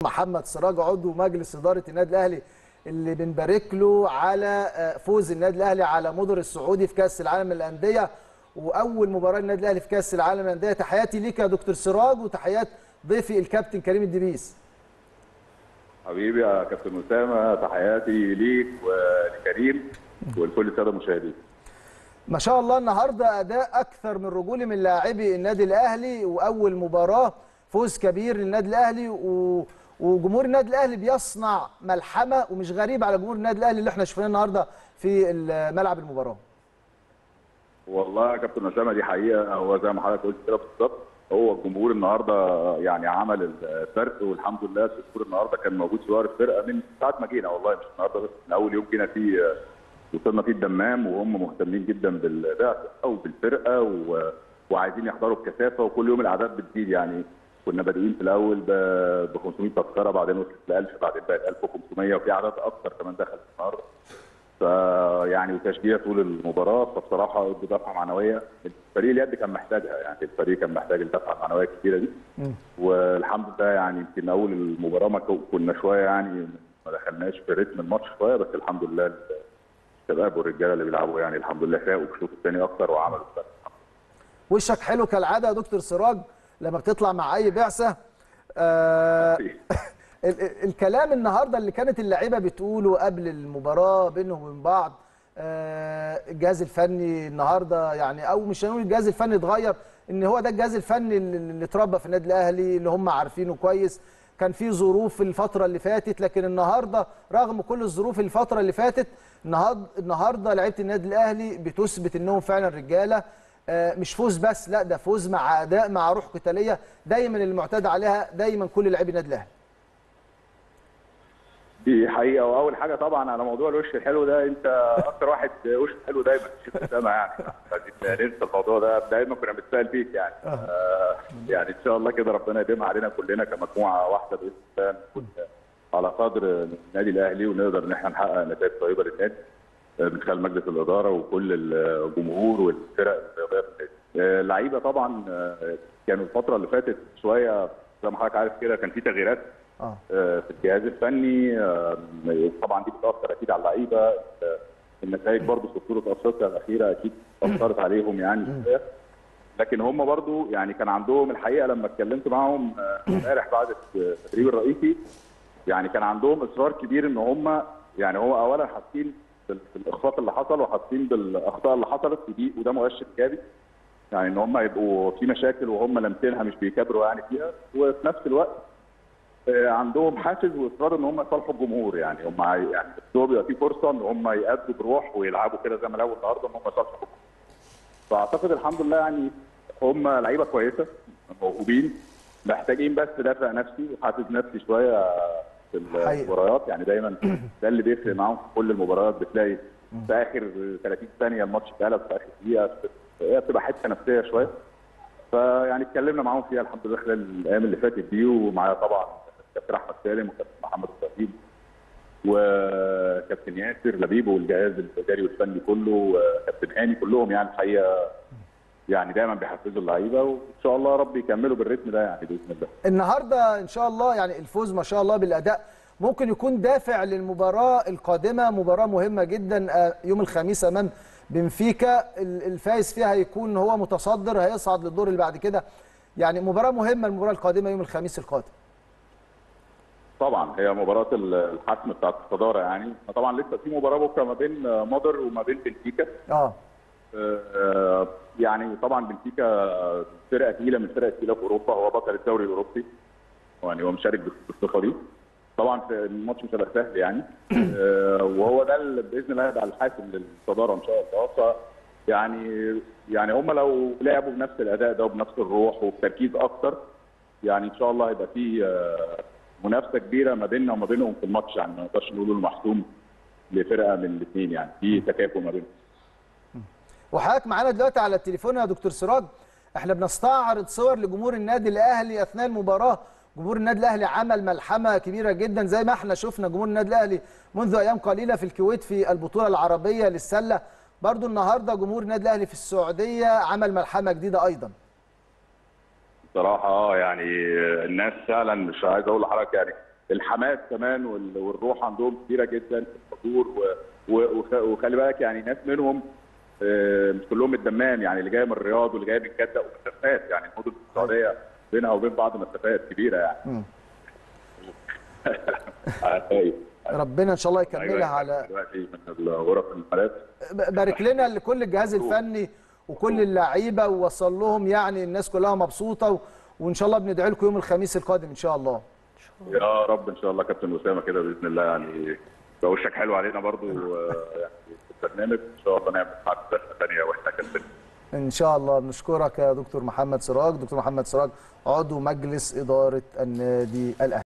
محمد سراج عضو مجلس اداره النادي الاهلي اللي بنبارك له على فوز النادي الاهلي على مضر السعودي في كاس العالم للانديه واول مباراه للنادي الاهلي في كاس العالم للانديه تحياتي ليك يا دكتور سراج وتحيات ضيفي الكابتن كريم الدبيس حبيبي يا كابتن اسامه تحياتي ليك ولكريم ولكل الساده المشاهدين ما شاء الله النهارده اداء اكثر من رجولي من لاعبي النادي الاهلي واول مباراه فوز كبير للنادي الاهلي و... وجمهور النادي الاهلي بيصنع ملحمه ومش غريب على جمهور النادي الاهلي اللي احنا شفناه النهارده في ملعب المباراه. والله يا كابتن اسامه دي حقيقه هو زي ما حضرتك قلت كده بالظبط هو الجمهور النهارده يعني عمل الفرق والحمد لله الجمهور النهارده كان موجود في ظهر الفرقه من ساعه ما جينا والله مش النهارده بس من اول يوم جينا فيه وصلنا فيه الدمام وهم مهتمين جدا بالبعثه او بالفرقه و... وعايزين يحضروا بكثافه وكل يوم الاعداد بتزيد يعني كنا بادئين في الاول ب 500 تذكره بعدين وصلت ل 1000 بعدين بقت 1500 وفي اعداد اكثر كمان دخلت النهارده فيعني وتشجيع طول المباراه فبصراحه ادوا دفعه معنويه الفريق اليد كان محتاجها يعني الفريق كان محتاج الدفعه المعنويه الكبيره دي والحمد لله يعني يمكن اول المباراه ما كنا شويه يعني ما دخلناش في رتم الماتش شويه بس الحمد لله الشباب والرجاله اللي بيلعبوا يعني الحمد لله فاقوا في الشوط الثاني اكتر وعملوا الفرق وشك حلو كالعاده يا دكتور سراج لما بتطلع مع اي بعثه آه الكلام النهارده اللي كانت اللعيبه بتقوله قبل المباراه بينهم وبين بعض آه الجهاز الفني النهارده يعني او مش هنقول الجهاز الفني اتغير ان هو ده الجهاز الفني اللي اتربى في النادي الاهلي اللي هم عارفينه كويس كان في ظروف الفتره اللي فاتت لكن النهارده رغم كل الظروف الفتره اللي فاتت النهارده لعيبه النادي الاهلي بتثبت انهم فعلا رجاله مش فوز بس لا ده فوز مع اداء مع روح قتاليه دايما المعتاد عليها دايما كل لاعبي النادي الاهلي دي حقيقه واول حاجه طبعا على موضوع الوش الحلو ده انت اكتر واحد وش حلو دايما شوف اسامه يعني ننسى الموضوع ده دايما كنا بنتسال فيك يعني آه يعني ان شاء الله كده ربنا يديمها علينا كلنا كمجموعه واحده باذن الله نكون على قدر النادي الاهلي ونقدر ان احنا نحقق نتائج طيبه للنادي من خلال مجلس الاداره وكل الجمهور والفرق الرياضيه في النادي. اللعيبه طبعا كانوا الفتره اللي فاتت شويه زي ما حضرتك عارف كده كان في تغييرات آه. في الجهاز الفني طبعا دي بتاثر اكيد على اللعيبه النتائج برضه في بطوله افريقيا الاخيره اكيد اثرت عليهم يعني لكن هم برضه يعني كان عندهم الحقيقه لما اتكلمت معاهم امبارح بعد التدريب الرئيسي يعني كان عندهم اصرار كبير ان هم يعني هو اولا حاسين بالاخفاق اللي حصل وحاسين بالاخطاء اللي حصلت ودي وده مؤشر ايجابي يعني ان هم يبقوا في مشاكل وهم لامسينها مش بيكابروا يعني فيها وفي نفس الوقت عندهم حافز واصرار ان هم يصالحوا الجمهور يعني هم يعني هو بيبقى في فرصه ان هم يأدوا بروح ويلعبوا كده زي ما لعبوا النهارده ان هم يصالحوا الجمهور. فاعتقد الحمد لله يعني هم لعيبه كويسه موهوبين محتاجين بس دافع نفسي وحافز نفسي شويه في المباريات يعني دايما ده اللي بيفرق معاهم في كل المباريات بتلاقي في اخر 30 ثانيه الماتش اتقلب في اخر دقيقه هي بتبقى حته نفسيه شويه فيعني اتكلمنا معاهم فيها الحمد لله خلال الايام اللي فاتت دي ومعايا طبعا كابتن احمد سالم وكابتن محمد الخطيب وكابتن ياسر لبيب والجهاز الاداري والفني كله وكابتن هاني كلهم يعني الحقيقه يعني دايما بيحفزوا اللعيبه وان شاء الله رب يكملوا بالريتم ده يعني باذن الله. النهارده ان شاء الله يعني الفوز ما شاء الله بالاداء ممكن يكون دافع للمباراه القادمه مباراه مهمه جدا يوم الخميس امام بنفيكا الفايز فيها هيكون هو متصدر هيصعد للدور اللي بعد كده يعني مباراه مهمه المباراه القادمه يوم الخميس القادم. طبعا هي مباراه الحسم بتاعت الصداره يعني طبعا لسه في مباراه بكره ما بين مودر وما بين بنفيكا اه يعني طبعا بنفيكا فرقه ثقيله من الفرق الثقيله في اوروبا هو بطل الدوري الاوروبي يعني هو مشارك بالصفه دي طبعا الماتش مش هيبقى سهل يعني وهو ده اللي باذن الله هيبقى الحاسم للصداره ان شاء الله ف يعني يعني هم لو لعبوا بنفس الاداء ده وبنفس الروح وبتركيز اكتر يعني ان شاء الله هيبقى في منافسه كبيره ما بيننا وما بينهم في الماتش يعني ما نقدرش نقول المحسوم لفرقه من الاثنين يعني في تكافؤ ما بينهم وحضرتك معانا دلوقتي على التليفون يا دكتور سراج احنا بنستعرض صور لجمهور النادي الاهلي اثناء المباراه جمهور النادي الاهلي عمل ملحمه كبيره جدا زي ما احنا شفنا جمهور النادي الاهلي منذ ايام قليله في الكويت في البطوله العربيه للسله برضو النهارده جمهور النادي الاهلي في السعوديه عمل ملحمه جديده ايضا بصراحه اه يعني الناس فعلا مش عايز اقول لحضرتك يعني الحماس كمان وال- والروح عندهم كبيره جدا في الحضور و- و- وخ- وخلي بالك يعني ناس منهم آه، مش كلهم الدمام يعني اللي جاي من الرياض واللي جاي من جده ومسافات يعني المدن السعوديه بينها وبين بعض مسافات كبيره يعني مم. طيب. ربنا ان شاء الله يكملها أيوة، على دلوقتي من الغرف المحلات بارك لنا لكل الجهاز الفني وكل اللعيبه ووصل لهم يعني الناس كلها مبسوطه و... وان شاء الله بندعي لكم يوم الخميس القادم ان شاء الله يا رب ان شاء الله كابتن اسامه كده باذن الله يعني يبقى وشك حلو علينا برضو آه، يعني في البرنامج ان شاء الله نعمل حاجه ثانيه واحنا كابتن ان شاء الله نشكرك يا دكتور محمد سراج دكتور محمد سراج عضو مجلس اداره النادي الاهلي